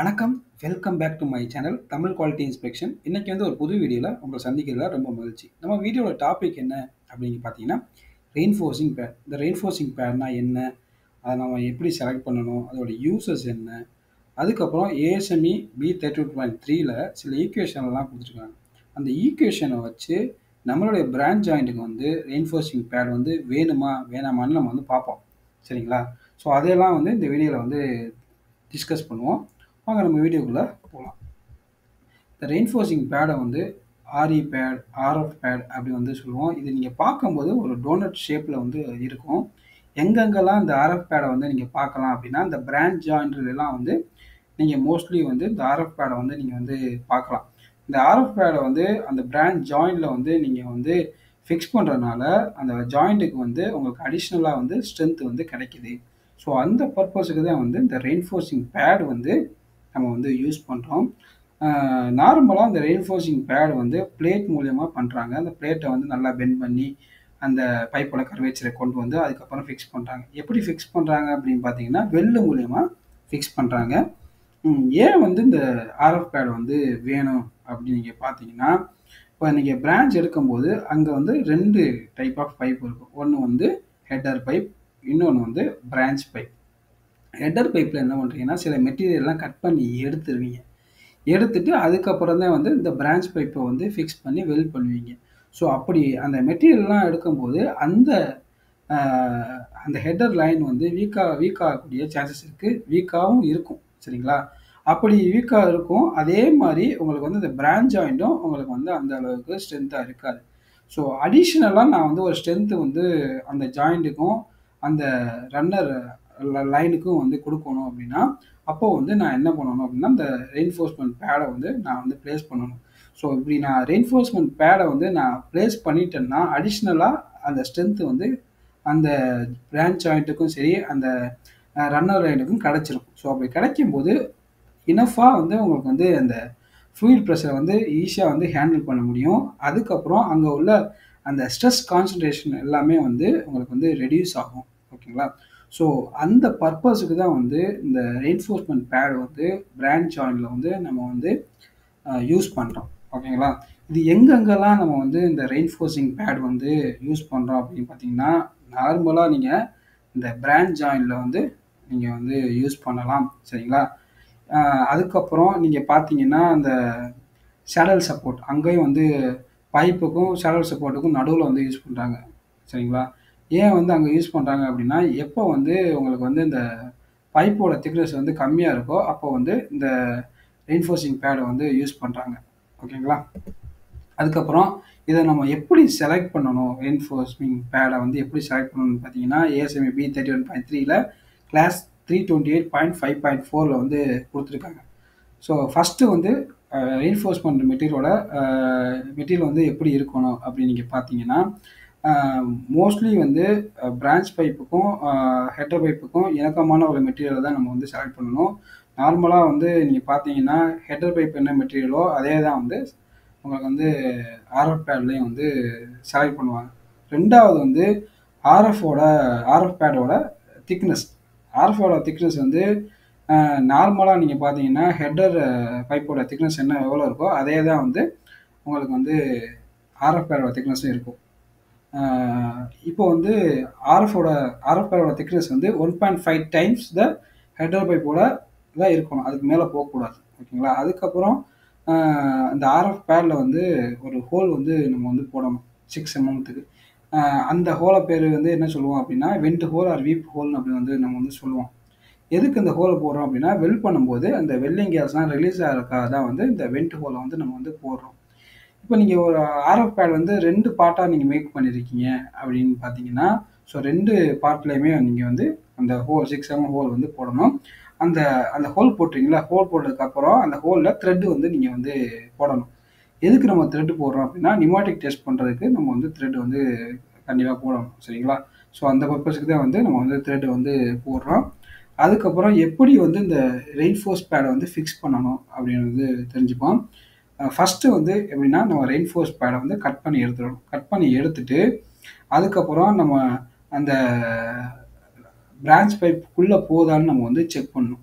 வணக்கம். Welcome back to my channel Tamil quality inspection. இன்னைக்கு வந்து ஒரு புது வீடியோல உங்கள சந்திக்கிறதுல ரொம்ப மகிழ்ச்சி. நம்ம வீடியோவோட டாபிக் என்ன அப்படின்னு பார்த்தீங்கன்னா, ரெயின்ஃபோர்சிங் பேட். இந்த ரெயின்ஃபோர்சிங் பேட்னா என்ன? அத நம்ம எப்படி செலக்ட் பண்ணணும்? அதோட யூசஸ் என்ன? அதுக்கப்புறம் ஏஎஸ்எம்இ பி32.3ல சில ஈக்குவேஷன்லாம் குடுத்துருக்காங்க. அந்த ஈக்குவேஷன வச்சு நம்மளுடைய பிரான்ச் ஜாயிண்ட்க்கு வந்து ரெயின்ஃபோர்சிங் பேட் வந்து வேணுமா? வேணாமான்னு நம்ம வந்து பார்ப்போம். சரிங்களா? ஸோ அதையெல்லாம் வந்து இந்த வீடியோல வந்து டிஸ்கஸ் பண்ணுவோம். வாங்க நம்ம வீடியோக்குள்ள போலாம். இந்த ரெயின்ஃபோர்சிங் பேட வந்து ஆர்இ பேட், ஆர்எஃப் பேட் அப்படி வந்து சொல்லுவோம். இது நீங்க பார்க்கும்போது ஒரு டோனட் ஷேப்ல வந்து இருக்கும். எங்கெங்கெல்லாம் இந்த ஆர்எஃப் பேட வந்து நீங்க பார்க்கலாம் அப்படின்னா, இந்த பிரான்ச் ஜாயிண்ட்லலாம் வந்து நீங்க மோஸ்ட்லி வந்து இந்த ஆர்எஃப் பேட வந்து நீங்க வந்து பார்க்கலாம். இந்த ஆர்எஃப் பேட வந்து அந்த பிரான்ச் ஜாயிண்ட்ல வந்து நீங்க வந்து ஃபிக்ஸ் பண்றனால, அந்த ஜாயிண்ட்க்கு வந்து உங்களுக்கு அடிஷனலா வந்து ஸ்ட்ரென்த் வந்து கிடைக்குது. ஸோ அந்த பர்ப்பஸ்க்கு தான் வந்து இந்த ரெயின்ஃபோர்சிங் பேட் வந்து நம்ம வந்து யூஸ் பண்றோம். அ நார்மலா இந்த ரெயின்ஃபோர்சிங் பேட் வந்து பிளேட் மூலியமா பண்றாங்க. அந்த பிளேட்ட வந்து நல்லா பெண்ட் பண்ணி, அந்த பைப்போட கர்வேச்சர கொண்டு வந்து அதுக்கப்புறம் ஃபிக்ஸ் பண்றாங்க. எப்படி ஃபிக்ஸ் பண்றாங்க அப்படின்னு பார்த்தீங்கன்னா, வெல்டு மூலியமா ஃபிக்ஸ் பண்றாங்க. ம் ஏன் வந்து இந்த ஆர்எஃப் பேட் வந்து வேணும் அப்படின்னு நீங்க பார்த்தீங்கன்னா, இப்ப நீங்க பிரான்ச் எடுக்கும்போது அங்க வந்து 2 டைப் ஆஃப் பைப் இருக்கும். ஒண்ணு வந்து ஹெட்டர் பைப், இன்னொன்னு வந்து பிரான்ச் பைப். ஹெட்டர் பைப்ல என்ன பண்றீங்கன்னா, சில மெட்டீரியல்லாம் கட் பண்ணி எடுத்துருவீங்க. எடுத்துட்டு அதுக்கப்புறம் தான் வந்து இந்த பிரான்ச் பைப்ப வந்து ஃபிக்ஸ் பண்ணி வெல்ட் பண்ணுவீங்க. ஸோ அப்படி அந்த மெட்டீரியல்லாம் எடுக்கும்போது அந்த அ அந்த ஹெட்டர் லைன் வந்து வீக்கா வீக் ஆகக்கூடிய சான்சஸ் இருக்கு. வீக்காவும் இருக்கும். சரிங்களா? அப்படி வீக்கா இருக்கும். அதே மாரி உங்களுக்கு வந்து இந்த பிரான்ச் ஜாயிண்ட்டும் உங்களுக்கு வந்து அந்த அளவுக்கு ஸ்ட்ரென்த்தா இருக்காது. ஸோ அடிஷனலா நான் வந்து ஒரு ஸ்ட்ரென்த் வந்து அந்த ஜாயிண்ட்க்கும், அந்த ரன்னர் ல லைனுக்கும் வந்து குடுக்கணும் அப்படின்னா, அப்போ வந்து நான் என்ன பண்ணணும் அப்படின்னா, இந்த ரெயின்ஃபோர்ஸ்மென்ட் பேட வந்து நான் வந்து பிளேஸ் பண்ணணும். ஸோ இப்படி நான் ரெயின்ஃபோர்ஸ்மென்ட் பேட வந்து நான் பிளேஸ் பண்ணிட்டேன்னா, அடிஷனலா அந்த ஸ்ட்ரென்த் வந்து அந்த பிரான்ச் ஜாயிண்ட்க்கும் சரி, அந்த அ ரன்னர் லைனுக்கும் கிடைச்சிரும். ஸோ அப்படி கிடைக்கும்போது, எனஃப்பா வந்து உங்களுக்கு வந்து அந்த ஃப்ளூயிட் பிரஷர வந்து ஈஸியா வந்து ஹேண்டில் பண்ண முடியும். அதுக்கப்புறம் அங்க உள்ள அந்த ஸ்ட்ரெஸ் கான்சன்ட்ரேஷன் எல்லாமே வந்து உங்களுக்கு வந்து ரெட்யூஸ் ஆகும். ஓகேங்களா? ஸோ அந்த பர்ப்பஸ்க்கு தான் வந்து இந்த ரெயின்ஃபோர்ஸ்மென்ட் பேட் வந்து பிரான்ச் ஜாயிண்ட்ல வந்து நம்ம வந்து அ யூஸ் பண்றோம். ஓகேங்களா? இது எங்கெங்கெல்லாம் நம்ம வந்து இந்த ரெயின்ஃபோர்சிங் பேட் வந்து யூஸ் பண்றோம் அப்படின்னு பார்த்தீங்கன்னா, நார்மலா நீங்க இந்த பிரான்ச் ஜாயிண்ட்ல வந்து நீங்க வந்து யூஸ் பண்ணலாம். சரிங்களா? அ அதுக்கப்புறம் நீங்க பார்த்தீங்கன்னா, அந்த சேடல் சப்போர்ட் அங்கேயும் வந்து பைப்புக்கும், சேடல் சப்போர்ட்டுக்கும் நடுவுல வந்து யூஸ் பண்றாங்க. சரிங்களா? ஏன் வந்து அங்க யூஸ் பண்றாங்க அப்படின்னா, எப்போ வந்து உங்களுக்கு வந்து இந்த பைப்போட திக்னெஸ் வந்து கம்மியா இருக்கோ, அப்போ வந்து இந்த ரெயின்ஃபோர்சிங் பேட வந்து யூஸ் பண்றாங்க. ஓகேங்களா? அதுக்கப்புறம் இத நம்ம எப்படி செலக்ட் பண்ணணும்? ரெயின்ஃபோர்சிங் பேட வந்து எப்படி செலக்ட் பண்ணணும்னு பார்த்தீங்கன்னா, ஏஎஸ்எம்இ பி31.3ல கிளாஸ் 328.5.4ல வந்து குடுத்துருக்காங்க. ஸோ ஃபர்ஸ்ட்டு வந்து அ ரெயின்ஃபோர்ஸ்மென்ட் மெட்டீரியலோட அ மெட்டீரியல் வந்து எப்படி இருக்கணும் அப்படின்னு நீங்க பார்த்தீங்கன்னா, அ மோஸ்ட்லி வந்து அ பிரான்ச் பைப்புக்கும், அ ஹெட்டர் பைப்புக்கும் இணக்கமான ஒரு மெட்டீரியல தான் நம்ம வந்து செலக்ட் பண்ணணும். நார்மலா வந்து நீங்க பார்த்தீங்கன்னா, ஹெட்டர் பைப் என்ன மெட்டீரியலோ அதே தான் வந்து உங்களுக்கு வந்து ஆர்எஃப் பேட்லயும் வந்து செலக்ட் பண்ணுவாங்க. 2வது வந்து ஆர்எஃப்போட ஆர்எஃப் பேடோட திக்னெஸ். ஆர்எஃப்போட திக்னெஸ் வந்து அ நார்மலா நீங்க பார்த்தீங்கன்னா, ஹெட்டர் பைப்போட திக்னெஸ் என்ன எவ்வளோ இருக்கோ, அதே தான் வந்து உங்களுக்கு வந்து ஆர்எஃப் பேடோட திக்னெஸ்ஸும் இருக்கும். அ இப்போ வந்து ஆர்எஃப்போட ஆர்எஃப் பேடோட திக்னெஸ் வந்து 1.5 டைம்ஸ் த ஹெட்டர் பைப்போட தான் இருக்கணும். அதுக்கு மேல போக்கூடாது. ஓகேங்களா? அதுக்கப்புறம் அ இந்த ஆர்எஃப் பேட்ல வந்து ஒரு ஹோல் வந்து நம்ம வந்து போடணும். 6 எம்எம்த்துக்கு. அ அந்த ஹோல பேரு வந்து என்ன சொல்லுவோம் அப்படின்னா, வென்ட் ஹோல் ஆர் வீப் ஹோல்ன்னு அப்படி வந்து நம்ம வந்து சொல்லுவோம். எதுக்கு இந்த ஹோல போடுறோம் அப்படின்னா, வெல்ட் பண்ணும்போது அந்த வெல்டிங் கேஸ்லாம் ரிலீஸ் ஆகுறதுக்காக தான் வந்து இந்த வென்ட் ஹோல வந்து நம்ம வந்து போடுறோம். இப்போ நீங்க ஒரு ஆர்எஃப் பேட் வந்து 2 பார்ட்டா நீங்க மேக் பண்ணியிருக்கீங்க அப்படின்னு பார்த்தீங்கன்னா, ஸோ 2 பார்ட்லயுமே நீங்க வந்து அந்த ஹோல் 6 எம்எம் ஹோல் வந்து போடணும். அந்த அந்த ஹோல் போட்டீங்கல்ல, ஹோல் போட்டதுக்கப்புறம் அந்த ஹோல்ல த்ரெட் வந்து நீங்க வந்து போடணும். எதுக்கு நம்ம த்ரெட் போடுறோம் அப்படின்னா, நியூமேட்டிக் டெஸ்ட் பண்றதுக்கு நம்ம வந்து த்ரெட் வந்து கண்டிப்பா போடணும். சரிங்களா? ஸோ அந்த பர்ப்பஸ்க்கு தான் வந்து நம்ம வந்து த்ரெட் வந்து போடுறோம். அதுக்கப்புறம் எப்படி வந்து இந்த ரெயின்ஃபோர்ஸ் பேட வந்து ஃபிக்ஸ் பண்ணணும் அப்படின்னு வந்து தெரிஞ்சுப்போம். அ ஃபர்ஸ்ட்டு வந்து எப்படின்னா, நம்ம ரெயின்ஃபோர்ஸ் பேட வந்து கட் பண்ணி எடுத்துறணும். கட் பண்ணி எடுத்துட்டு, அதுக்கப்புறம் நம்ம அந்த பிரான்ச் பைப்புக்குள்ள போகுதான்னு நம்ம வந்து செக் பண்ணணும். ஸோ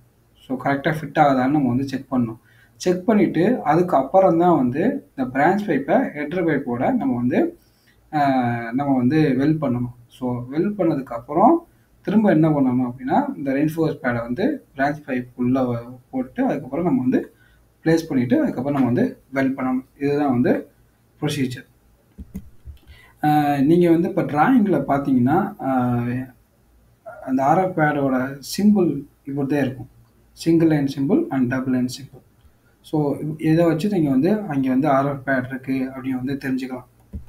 ஸோ கரெக்டாக ஃபிட் ஆகுதான்னு நம்ம வந்து செக் பண்ணணும் செக் பண்ணிவிட்டு அதுக்கப்புறம் தான் வந்து இந்த பிரான்ச் பைப்பை ஹெட்ரு பைப்போட நம்ம வந்து நம்ம வந்து வெல் பண்ணணும் ஸோ வெல் பண்ணதுக்கப்புறம் திரும்ப என்ன பண்ணணும் அப்படின்னா இந்த ரெயின்ஃபோர்ஸ் பேடை வந்து பிரான்ச் பைப் உள்ளே போட்டு அதுக்கப்புறம் நம்ம வந்து ப்ளேஸ் பண்ணிவிட்டு அதுக்கப்புறம் நம்ம வந்து வெல் பண்ணணும் இதுதான் வந்து ப்ரொசீஜர் நீங்கள் வந்து இப்போ ட்ராயிங்கில் பார்த்தீங்கன்னா அந்த ஆர்எஃப் பேடோட சிம்பிள் இப்படி தான் இருக்கும் single line simple and double line simple so இதை வச்சு நீங்கள் வந்து அங்கே வந்து ஆர்எஃப் பேட் இருக்குது அப்படின்னு வந்து தெரிஞ்சுக்கலாம்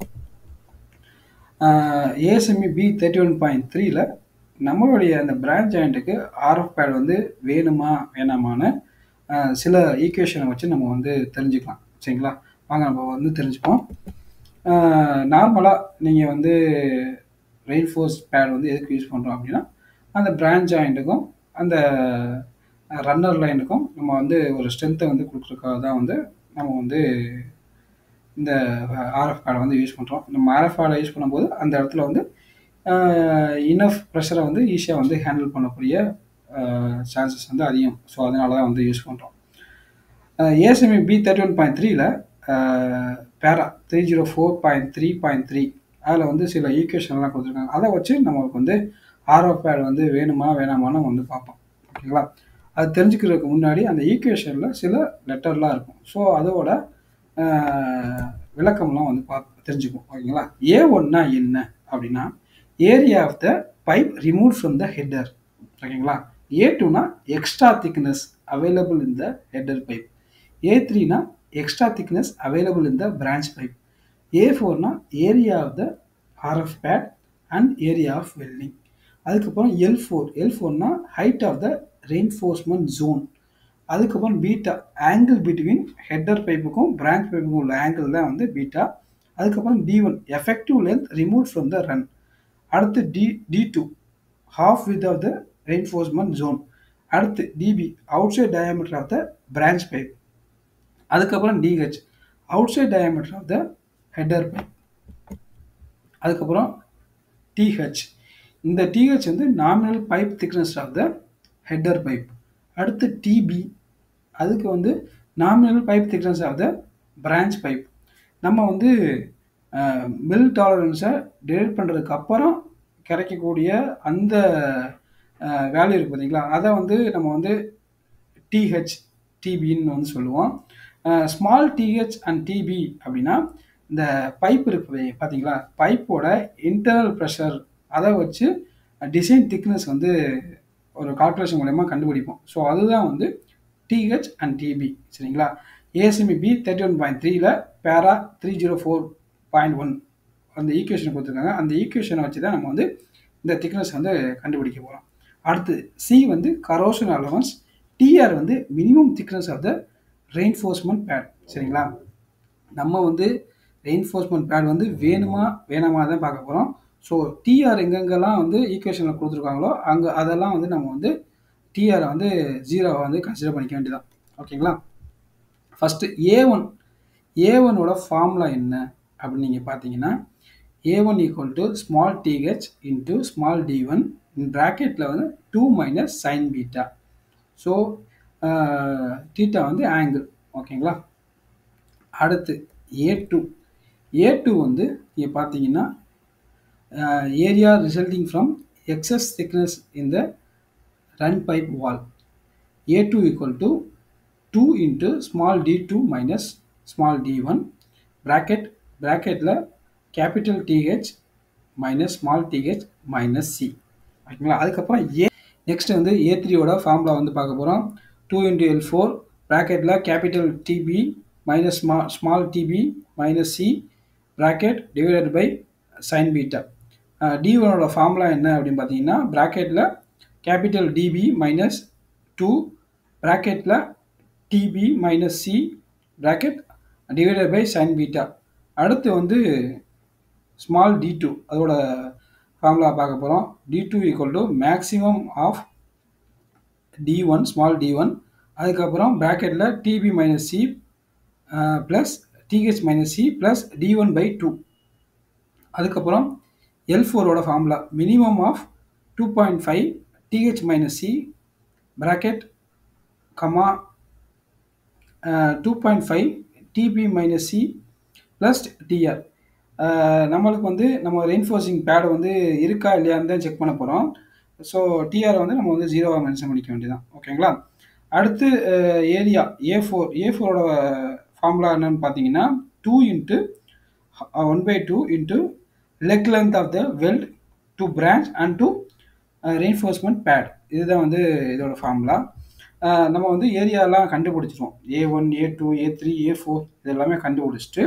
ASME B thirty one point த்ரீல நம்மளுடைய அந்த பிரான்ச் ஜாயிண்ட்டுக்கு ஆர்எஃப் பேட் வந்து வேணுமா வேணாமான்னு சில ஈக்குவேஷனை வச்சு நம்ம வந்து தெரிஞ்சுக்கலாம் சரிங்களா வாங்க நம்ம வந்து தெரிஞ்சுப்போம் நார்மலாக நீங்கள் வந்து ரெயின்ஃபோர்ஸ் பேட் வந்து எதுக்கு யூஸ் பண்ணுறோம் அப்படின்னா அந்த பிரான்ச் ஜாயிண்ட்டுக்கும் அந்த ரன்னர் லைனுக்கும் நம்ம வந்து ஒரு ஸ்ட்ரென்த்தை வந்து கொடுக்குறதுக்காக தான் வந்து நம்ம வந்து இந்த ஆர்எஃப் பேடை வந்து யூஸ் பண்ணுறோம் நம்ம ஆர்எஃப் பேடை யூஸ் பண்ணும்போது அந்த இடத்துல வந்து இனஃப் ப்ரெஷரை வந்து ஈஸியாக வந்து ஹேண்டில் பண்ணக்கூடிய சான்சஸ் வந்து அதிகம் ஸோ அதனால தான் வந்து யூஸ் பண்ணுறோம் ASME B thirty one point த்ரீல para three zero four point three point three அதில் வந்து சில ஈக்குவேஷன்லாம் கொடுத்துருக்காங்க அதை வச்சு நம்மளுக்கு வந்து ஆர்எஃப் பேட் வந்து வேணுமா வேணாமான்னு நம்ம வந்து பார்ப்போம் ஓகேங்களா அது தெரிஞ்சுக்கிறதுக்கு முன்னாடி அந்த ஈக்குவேஷனில் சில லெட்டர்லாம் இருக்கும் ஸோ அதோட விளக்கம்லாம் வந்து பா தெரிஞ்சுக்கும் ஓகேங்களா ஏ ஒன்னா என்ன அப்படின்னா area of the pipe remove from the header ஓகேங்களா ஏ டூனா extra thickness available in the header pipe A த்ரீனா extra thickness available in the branch pipe A ஃபோர்னா area of the RF pad and area of welding அதுக்கப்புறம் L four L ஃபோர்னா height of the reinforcement zone அதுக்கப்புறம் beta angle between header பைப்புக்கும் branch பைப்புக்கும் உள்ள angle தான் வந்து beta அதுக்கப்புறம் D one effective length remove from the run அடுத்து T D to half with of the reinforcement zone அடுத்து DB outside diameter of the branch pipe அதுக்கப்புறம் DH outside diameter of the header pipe அதுக்கப்புறம் DH இந்த DH வந்து nominal pipe thickness of the header pipe அடுத்து DB அதுக்கு வந்து nominal pipe thickness of the branch pipe நம்ம வந்து mill டாலரன்ஸை divide பண்ணுறதுக்கு அப்புறம் கிடைக்கக்கூடிய அந்த வேல்யூ இருக்குது பார்த்தீங்களா அதை வந்து நம்ம வந்து டிஹெச் டிபின்னு வந்து சொல்லுவோம் ஸ்மால் டிஹெச் அண்ட் டிபி அப்படின்னா இந்த பைப் இருக்கு பார்த்தீங்களா பைப்போட இன்டர்னல் ப்ரெஷர் அதை வச்சு டிசைன் திக்னஸ் வந்து ஒரு கால்குலேஷன் மூலயமா கண்டுபிடிப்போம் ஸோ அதுதான் வந்து டிஹெச் அண்ட் டிபி சரிங்களா ASME B thirty one point த்ரீல para three zero four point one அந்த ஈக்குவேஷன் கொடுத்துருக்காங்க அந்த ஈக்குவேஷனை வச்சு தான் நம்ம வந்து இந்த திக்னஸ் வந்து கண்டுபிடிக்க போகிறோம் அடுத்து சி வந்து கரோஷன் அலவன்ஸ் டிஆர் வந்து minimum thickness of the reinforcement pad சரிங்களா நம்ம வந்து ரெயின்ஃபோர்ஸ்மெண்ட் பேட் வந்து வேணுமா வேணாமா தான் பார்க்க போகிறோம் ஸோ டிஆர் எங்கெங்கெல்லாம் வந்து ஈக்குவேஷனில் கொடுத்துருக்காங்களோ அங்கே அதெல்லாம் வந்து நம்ம வந்து டிஆரை வந்து ஜீரோவை வந்து கன்சிடர் பண்ணிக்க வேண்டியதான் ஓகேங்களா ஃபஸ்ட்டு ஏ ஒன் ஏ ஒனோட ஃபார்முலா என்ன அப்படின்னு நீங்கள் பார்த்தீங்கன்னா A one equal to small TH into small D one in ப்ராக்கெட்டில் வந்து two minus sine beta so theta வந்து ஆங்கிள் ஓகேங்களா அடுத்து ஏ டூ ஏ டூ வந்து நீங்கள் பார்த்தீங்கன்னா area resulting from excess thickness in the run pipe wall A two equal to two into small D two minus small D one bracket ப்ராக்கெட்டில் capital DH minus small TH minus C ஓகேங்களா அதுக்கப்புறம் ஏ next வந்து ஏ த்ரீயோட formula வந்து பார்க்க போகிறோம் two into L four ப்ராக்கெட்டில் capital TB minus ஸ்மா small TB minus C bracket divided by sine beta D ஒனோட ஃபார்முலா என்ன அப்படின்னு பார்த்தீங்கன்னா ப்ராக்கெட்டில் கேபிட்டல் டிபி மைனஸ் டூ ப்ராக்கெட்டில் TB minus C bracket divided by sine beta அடுத்து வந்து ஸ்மால் டி டூ அதோட ஃபார்முலா பார்க்க போகிறோம் D two equal to maximum of D one small D one அதுக்கப்புறம் ப்ராக்கெட்டில் TB minus C plus TH minus C plus D one by two அதுக்கப்புறம் L ஃபோரோட formula minimum of two point five TH minus C bracket comma two point five TB minus C plus TR நம்மளுக்கு வந்து நம்ம ரெயின்ஃபோர்ஸிங் bad வந்து இருக்கா இல்லையான்னு தான் check பண்ண போகிறோம் ஸோ டிஆர் வந்து நம்ம வந்து ஜீரோவாக மென்ஷன் பண்ணிக்க வேண்டியதான் ஓகேங்களா அடுத்து ஏரியா ஏ ஃபோர் ஏ ஃபோரோட ஃபார்முலா என்னன்னு பார்த்தீங்கன்னா two into one by two into leg length of the weld to branch and to reinforcement pad இதுதான் வந்து இதோட ஃபார்முலா நம்ம வந்து ஏரியாலாம் கண்டுபிடிச்சிருவோம் A one A two A three A four இது எல்லாமே கண்டுபிடிச்சிட்டு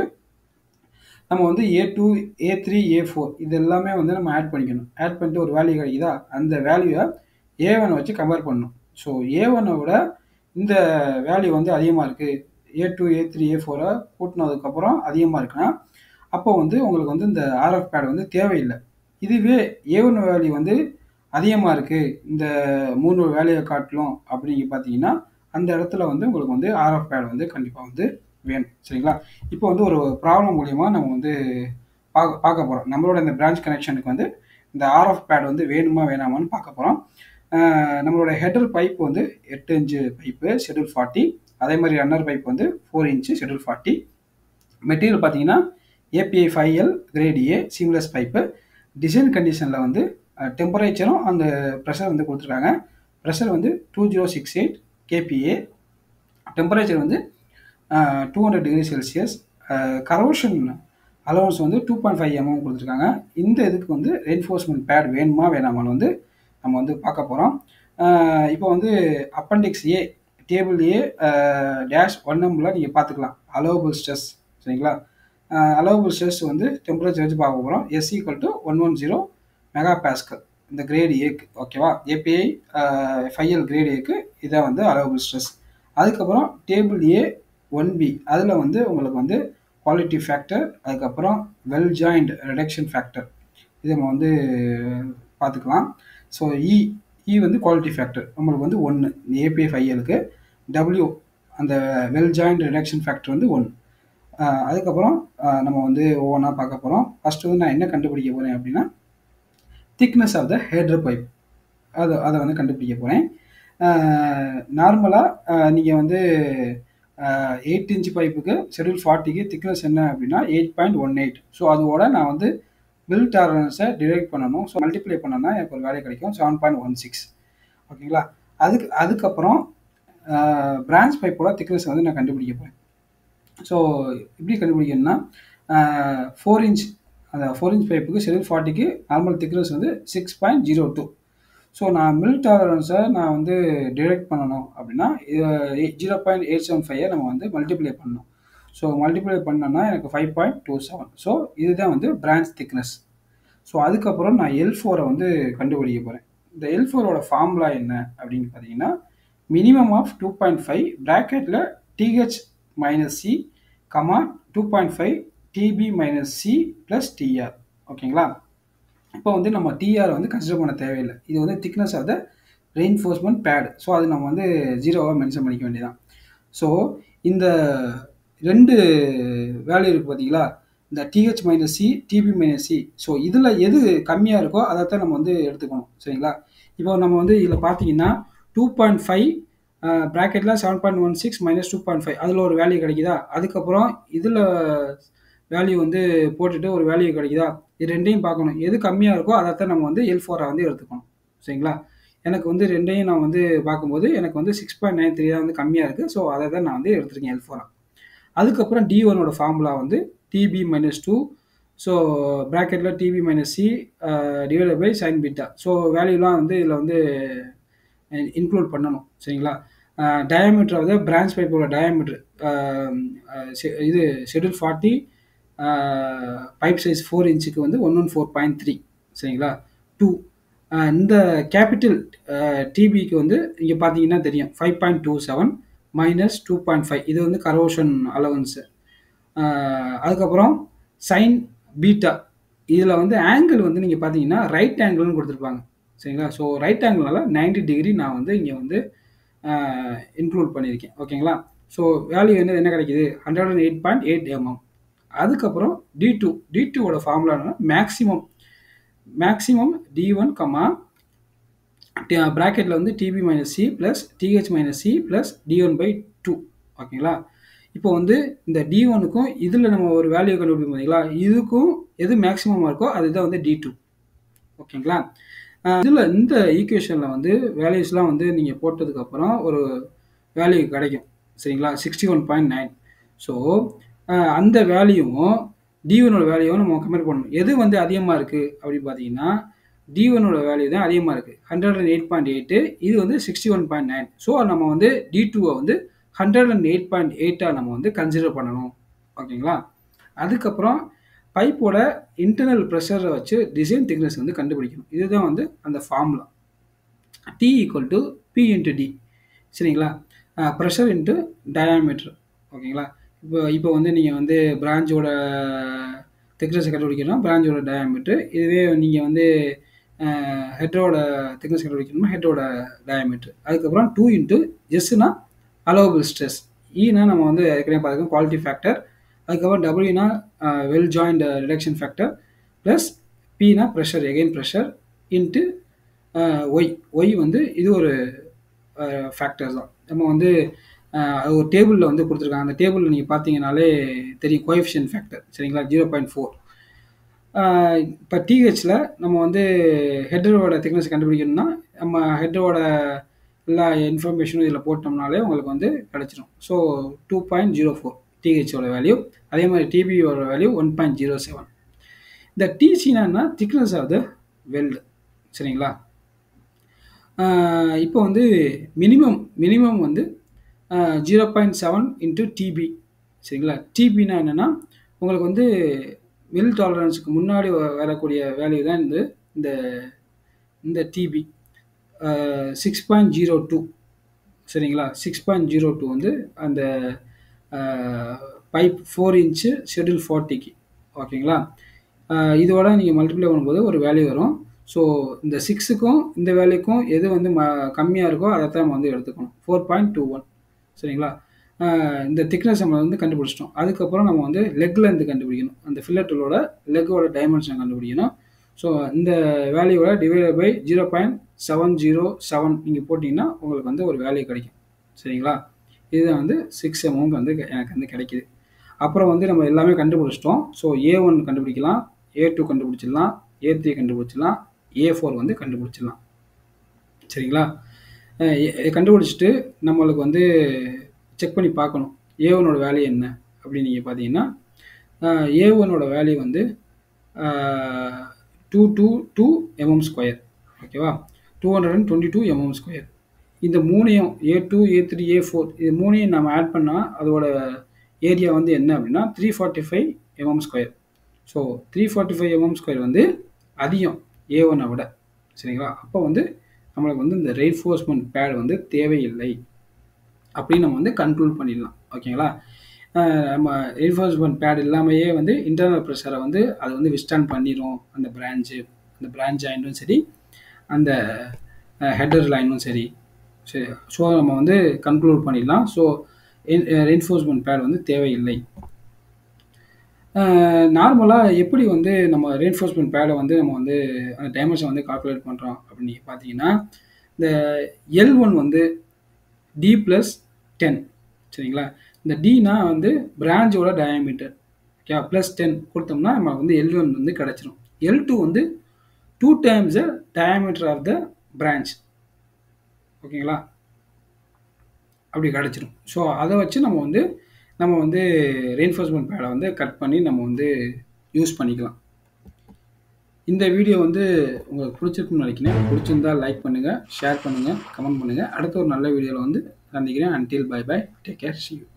நம்ம வந்து A two A three A four இது எல்லாமே வந்து நம்ம ஆட் பண்ணிக்கணும் ஆட் பண்ணிட்டு ஒரு வேல்யூ கிடைக்குதா அந்த வேல்யூவை ஏ ஒனை வச்சு கம்பேர் பண்ணணும் ஸோ ஏ ஒனை விட இந்த வேல்யூ வந்து அதிகமாக இருக்குது ஏ டூ ஏ த்ரீ ஏ ஃபோரை கூட்டினதுக்கப்புறம் அதிகமாக இருக்குன்னா அப்போ வந்து உங்களுக்கு வந்து இந்த ஆர்எஃப் பேட் வந்து தேவையில்லை இதுவே ஏ ஒன் வேல்யூ வந்து அதிகமாக இருக்குது இந்த மூணு வேலையை காட்டிலும் அப்படிங்க பார்த்தீங்கன்னா அந்த இடத்துல வந்து உங்களுக்கு வந்து ஆர்எஃப் பேட் வந்து கண்டிப்பாக வந்து வேணும் சரிங்களா இப்போ வந்து ஒரு ப்ராப்ளம் மூலியமாக நம்ம வந்து பார்க்க பார்க்க போகிறோம் நம்மளோட இந்த பிரான்ச் கனெக்ஷனுக்கு வந்து இந்த ஆர்எஃப் பேட் வந்து வேணுமா வேணாமான்னு பார்க்க போகிறோம் நம்மளோட ஹெடர் பைப் வந்து எட்டு இன்ச்சு பைப்பு ஷெடியூல் ஃபார்ட்டி அதே மாதிரி ரன்னர் பைப் வந்து four inch schedule forty material பார்த்தீங்கன்னா API five L grade A seamless pipe design கண்டிஷனில் வந்து டெம்பரேச்சரும் அந்த ப்ரெஷர் வந்து கொடுத்துருக்காங்க ப்ரெஷர் வந்து two zero six eight KPA temperature வந்து two hundred degree Celsius corrosion allowance வந்து டூ பாயிண்ட் ஃபைவ் எம்எம் கொடுத்துருக்காங்க இந்த இதுக்கு வந்து ரெயின்ஃபோர்ஸ்மெண்ட் பேட் வேணுமா வேணாமான்னு வந்து நம்ம வந்து பார்க்க போகிறோம் இப்போ வந்து appendix A table A dash one எம்மில் நீங்கள் பார்த்துக்கலாம் அலோவபிள் ஸ்ட்ரெஸ் சரிங்களா அலோவபிள் ஸ்ட்ரெஸ் வந்து டெம்பரேச்சர் வச்சு பார்க்க போகிறோம் S equal to one one zero mega pascal இந்த கிரேட் ஏக்கு ஓகேவா ஏபிஐ ஃபைவ் எல் கிரேட் ஏக்கு இதான் வந்து அலோவபிள் ஸ்ட்ரெஸ் அதுக்கப்புறம் டேபிள் ஏ ஒன் பி அதில் வந்து உங்களுக்கு வந்து குவாலிட்டி ஃபேக்டர் அதுக்கப்புறம் வெல் ஜாயிண்ட் ரிடக்ஷன் ஃபேக்டர் இதை நம்ம வந்து பார்த்துக்கலாம் ஸோ இ இ வந்து குவாலிட்டி ஃபேக்டர் நம்மளுக்கு வந்து ஒன்று ஏபிஐ ஃபைவலுக்கு டபிள்யூ அந்த வெல் ஜாயிண்ட் ரிடக்ஷன் ஃபேக்டர் வந்து ஒன்று அதுக்கப்புறம் நம்ம வந்து ஒவ்வொன்றா பார்க்க போகிறோம் ஃபஸ்ட்டு வந்து நான் என்ன கண்டுபிடிக்க போகிறேன் அப்படின்னா thickness of the header pipe அது அதை வந்து கண்டுபிடிக்க போகிறேன் நார்மலாக நீங்கள் வந்து எயிட் இன்ச் பைப்புக்கு ஷெடியூல் ஃபார்ட்டிக்கு திக்னஸ் என்ன அப்படின்னா eight point one eight so அதோட நான் வந்து பில் டாலரன்ஸை டிவைட் பண்ணணும் ஸோ மல்டிப்ளை பண்ணோன்னா எனக்கு ஒரு வேலை கிடைக்கும் செவன் பாயிண்ட் ஒன் சிக்ஸ் ஓகேங்களா அதுக்கு அதுக்கப்புறம் பிரான்ச் பைப்போட திக்னஸ் வந்து நான் கண்டுபிடிக்க போகிறேன் ஸோ எப்படி கண்டுபிடிக்கணும்னா ஃபோர் இன்ச் அந்த ஃபோர் இன்ச் பைப்புக்கு ஷெடியூல் ஃபார்ட்டிக்கு நார்மல் திக்னஸ் வந்து six point zero two so நான் மில் டாலரன்ஸை நான் வந்து டிரெக்ட் பண்ணணும் அப்படின்னா ஜீரோ பாயிண்ட் எயிட் செவன் ஃபைவை நம்ம வந்து மல்டிப்ளை பண்ணணும் ஸோ மல்டிப்ளை பண்ணோன்னா எனக்கு five point two seven so இதுதான் வந்து பிரான்ச் திக்னஸ் ஸோ அதுக்கப்புறம் நான் எல் ஃபோரை வந்து கண்டுபிடிக்க போகிறேன் இந்த எல் ஃபோரோட ஃபார்முலா என்ன அப்படின்னு பார்த்தீங்கன்னா minimum of two point five ப்ராக்கெட்டில் TH minus C comma two point five TB minus C plus TR ஓகேங்களா இப்போ வந்து நம்ம டிஆர் வந்து கன்சிடர் பண்ண தேவையில்லை இது வந்து thickness of the reinforcement pad so அது நம்ம வந்து ஜீரோவாக மென்ஷன் பண்ணிக்க வேண்டியதான் ஸோ இந்த ரெண்டு வேல்யூ இருக்குது பார்த்தீங்களா இந்த TH minus C TB minus C so இதில் எது கம்மியாக இருக்கோ அதை தான் நம்ம வந்து எடுத்துக்கணும் சரிங்களா இப்போ நம்ம வந்து இதில் பார்த்தீங்கன்னா டூ பாயிண்ட் ஃபைவ் ப்ராக்கெட்டில் seven point one six minus two point five அதில் ஒரு வேல்யூ கிடைக்குதா அதுக்கப்புறம் இதில் வேல்யூ வந்து போட்டுட்டு ஒரு வேல்யூ கிடைக்குதா இது ரெண்டையும் பார்க்கணும் எது கம்மியாக இருக்கோ அதை தான் நம்ம வந்து எல் ஃபோரை வந்து எடுத்துக்கணும் சரிங்களா எனக்கு வந்து ரெண்டையும் நான் வந்து பார்க்கும்போது எனக்கு வந்து சிக்ஸ் பாயிண்ட் நைன் த்ரீ தான் வந்து கம்மியாக இருக்குது ஸோ அதை தான் நான் வந்து எடுத்திருக்கேன் எல் ஃபோரை அதுக்கப்புறம் டி ஒனோட ஃபார்முலா வந்து டிபி மைனஸ் டூ ஸோ ப்ராக்கெட்டில் TB minus C divide by sine beta so வேல்யூலாம் வந்து இதில் வந்து இன்க்ளூட் பண்ணணும் சரிங்களா டயமீட்டர் வந்து பிரான்ச் பைப்போட டயமீட்ரு இது schedule forty pipe size four இன்ச்சுக்கு வந்து one one four point three சரிங்களா டூ இந்த கேபிட்டல் டிபிக்கு வந்து இங்கே பார்த்தீங்கன்னா தெரியும் five point two seven minus two point five இது வந்து கரோஷன் அலவன்ஸு அதுக்கப்புறம் சைன் பீட்டா இதில் வந்து ஆங்கிள் வந்து நீங்கள் பார்த்தீங்கன்னா ரைட் ஆங்கிள்னு கொடுத்துருப்பாங்க சரிங்களா ஸோ ரைட் ஆங்கிள்னால நைன்டி டிகிரி நான் வந்து இங்கே வந்து இன்க்ளூட் பண்ணியிருக்கேன் ஓகேங்களா ஸோ வேல்யூ என்ன என்ன கிடைக்கிது hundred and eight point eight MM அதுக்கப்புறம் டி டூ டி டூவோட ஃபார்முலா என்னன்னா maximum maximum D one comma ப்ராக்கெட்டில் வந்து TB minus C plus TH minus C plus D one by two ஓகேங்களா இப்போ வந்து இந்த டி ஒனுக்கும் இதில் நம்ம ஒரு வேல்யூ கண்டுபிடிக்கும் பார்த்தீங்களா இதுக்கும் எது மேக்ஸிமமாக இருக்கோ அதுதான் வந்து டி டூ ஓகேங்களா இதில் இந்த ஈக்குவேஷனில் வந்து வேல்யூஸ்லாம் வந்து நீங்கள் போட்டதுக்கப்புறம் ஒரு வேல்யூ கிடைக்கும் சரிங்களா sixty one point nine so அந்த வேல்யூவும் டி ஒனோட வேல்யூவும் நம்ம கம்பேர் பண்ணணும் எது வந்து அதிகமாக இருக்குது அப்படின்னு பார்த்தீங்கன்னா டி ஒனோட வேல்யூ தான் அதிகமாக இருக்குது hundred and eight point eight இது வந்து sixty one point nine so நம்ம வந்து டி டூவை வந்து ஹண்ட்ரட் அண்ட் எயிட் பாயிண்ட் எயிட்டாக நம்ம வந்து கன்சிடர் பண்ணணும் ஓகேங்களா அதுக்கப்புறம் பைப்போட இன்டர்னல் ப்ரெஷரை வச்சு டிசைன் திக்னஸ் வந்து கண்டுபிடிக்கணும் இதுதான் வந்து அந்த formula T equal to P into D சரிங்களா ப்ரெஷர் இன்ட்டு டயாமீட்டர் ஓகேங்களா இப்போ இப்போ வந்து நீங்கள் வந்து பிரான்ச்சோட திக்னஸை கண்டுபிடிக்கணும் பிரான்ச்சோட டயாமீட்டர் இதுவே நீங்கள் வந்து ஹெட்டரோட திக்னஸ் கண்டுபிடிக்கணும்னா ஹெட்டரோட டயாமீட்டர் அதுக்கப்புறம் டூ இன்ட்டு எஸ்னா அலோவபிள் ஸ்ட்ரெஸ் ஈனா நம்ம வந்து ஏற்கனவே பார்த்துக்கோம் குவாலிட்டி ஃபேக்டர் அதுக்கப்புறம் டபிள்யூனா weld joint reduction factor plus பினா pressure again pressure into Y Y வந்து இது ஒரு ஃபேக்டர் தான் நம்ம வந்து ஒரு டேபிளில் வந்து கொடுத்துருக்காங்க அந்த டேபிளில் நீங்கள் பார்த்தீங்கனாலே தெரியும் கோஎஃபிஷியன் ஃபேக்டர் சரிங்களா ஜீரோ பாயிண்ட் ஃபோர் இப்போ டிஹெச்சில் நம்ம வந்து ஹெட்டரோட திக்னஸ் கண்டுபிடிக்கணும்னா நம்ம ஹெட்டரோட எல்லா இன்ஃபர்மேஷனும் இதில் போட்டோம்னாலே உங்களுக்கு வந்து கிடச்சிரும் so two point zero four டிஹெச்சோட வேல்யூ அதே மாதிரி டிபியோட value one point zero seven இந்த டிசினா திக்னஸ் ஆஃப் த வெல்டு சரிங்களா இப்போ வந்து மினிமம் மினிமம் வந்து zero point seven into TB சரிங்களா டிபினா என்னென்னா உங்களுக்கு வந்து வெல் டாலரன்ஸுக்கு முன்னாடி வரக்கூடிய வேல்யூ தான் இந்த இந்த இந்த TB six point zero two சரிங்களா சிக்ஸ் பாயிண்ட் ஜீரோ டூ வந்து அந்த பைப் ஃபோர் இன்ச்சு ஷெட்யூல் ஃபார்ட்டிக்கு ஓகேங்களா இதோட நீங்கள் மல்டிப்ளை பண்ணும்போது ஒரு வேல்யூ வரும் ஸோ இந்த சிக்ஸுக்கும் இந்த வேல்யூக்கும் எது வந்து ம கம்மியாக இருக்கோ அதை தான் நம்ம வந்து எடுத்துக்கணும் ஃபோர் பாயிண்ட் டூ ஒன் சரிங்களா இந்த திக்னஸ் நம்ம வந்து கண்டுபிடிச்சிட்டோம் அதுக்கப்புறம் நம்ம வந்து லெக்கில் இருந்து கண்டுபிடிக்கணும் அந்த ஃபில்லட்டலோட லெக்கோட டைமென்ஷன் கண்டுபிடிக்கணும் ஸோ இந்த வேல்யூவோட divide by zero point seven zero seven நீங்கள் போட்டிங்கன்னா உங்களுக்கு வந்து ஒரு வேல்யூ கிடைக்கும் சரிங்களா இதுதான் வந்து சிக்ஸ் எம்எம் வந்து எனக்கு வந்து கிடைக்கிது அப்புறம் வந்து நம்ம எல்லாமே கண்டுபிடிச்சிட்டோம் ஸோ ஏ ஒன் கண்டுபிடிக்கலாம் ஏ டூ கண்டுபிடிச்சிடலாம் ஏ த்ரீ கண்டுபிடிச்சிடலாம் ஏ ஃபோர் வந்து கண்டுபிடிச்சிடலாம் சரிங்களா கண்டுபிடிச்சிட்டு நம்மளுக்கு வந்து செக் பண்ணி பார்க்கணும் ஏ ஒனோட வேல்யூ என்ன அப்படின்னு நீங்கள் பார்த்தீங்கன்னா ஏ ஒனோட வேல்யூ வந்து two two two MM square ஓகேவா two hundred and twenty two MM square இந்த மூணையும் A two A three A four இது மூணையும் நம்ம ஆட் பண்ணால் அதோட ஏரியா வந்து என்ன அப்படின்னா three forty five MM square so three forty five MM square வந்து அதிகம் ஏ ஒன்னை விட சரிங்களா அப்போ வந்து நம்மளுக்கு வந்து இந்த ரெயின்ஃபோர்ஸ்மெண்ட் பேட் வந்து தேவையில்லை அப்படின்னு நம்ம வந்து கண்ட்ரோல் பண்ணிடலாம் ஓகேங்களா நம்ம ரெயின்ஃபோர்ஸ்மெண்ட் பேட் இல்லாமையே வந்து இன்டர்னல் ப்ரெஷரை வந்து அது வந்து விஸ்டாண்ட் பண்ணிடும் அந்த பிரான்ச்சு அந்த பிரான்ச் ஜாயிண்ட்டும் சரி அந்த ஹெட்டர் லைனும் சரி சரி ஸோ நம்ம வந்து கண்ட்ரோல் பண்ணிடலாம் ஸோ ரெயின்ஃபோர்ஸ்மெண்ட் பேட் வந்து தேவையில்லை நார்மலாக எப்படி வந்து நம்ம ரெயின்ஃபோர்ஸ்மெண்ட் பேடை வந்து நம்ம வந்து அந்த டைமென்ஷன் வந்து கால்குலேட் பண்ணுறோம் அப்படின்னு நீங்கள் பார்த்தீங்கன்னா இந்த எல் ஒன் வந்து டி ப்ளஸ் டென் சரிங்களா இந்த டினா வந்து பிரான்ச்சோட டயாமீட்டர் ஓகே ப்ளஸ் டென் கொடுத்தோம்னா நமக்கு வந்து எல் ஒன் வந்து கிடச்சிரும் எல் டூ வந்து two times the diameter of the branch ஓகேங்களா அப்படி கிடச்சிரும் ஸோ அதை வச்சு நம்ம வந்து நம்ம வந்து ரெயின்ஃபோர்ஸ்மெண்ட் பேடை வந்து கட் பண்ணி நம்ம வந்து யூஸ் பண்ணிக்கலாம் இந்த வீடியோ வந்து உங்களுக்கு பிடிச்சிருக்குன்னு நினைக்கிறேன் பிடிச்சிருந்தா லைக் பண்ணுங்கள் ஷேர் பண்ணுங்கள் கமெண்ட் பண்ணுங்கள் அடுத்த ஒரு நல்ல வீடியோவில் வந்து சந்திக்கிறேன் until bye bye take care see you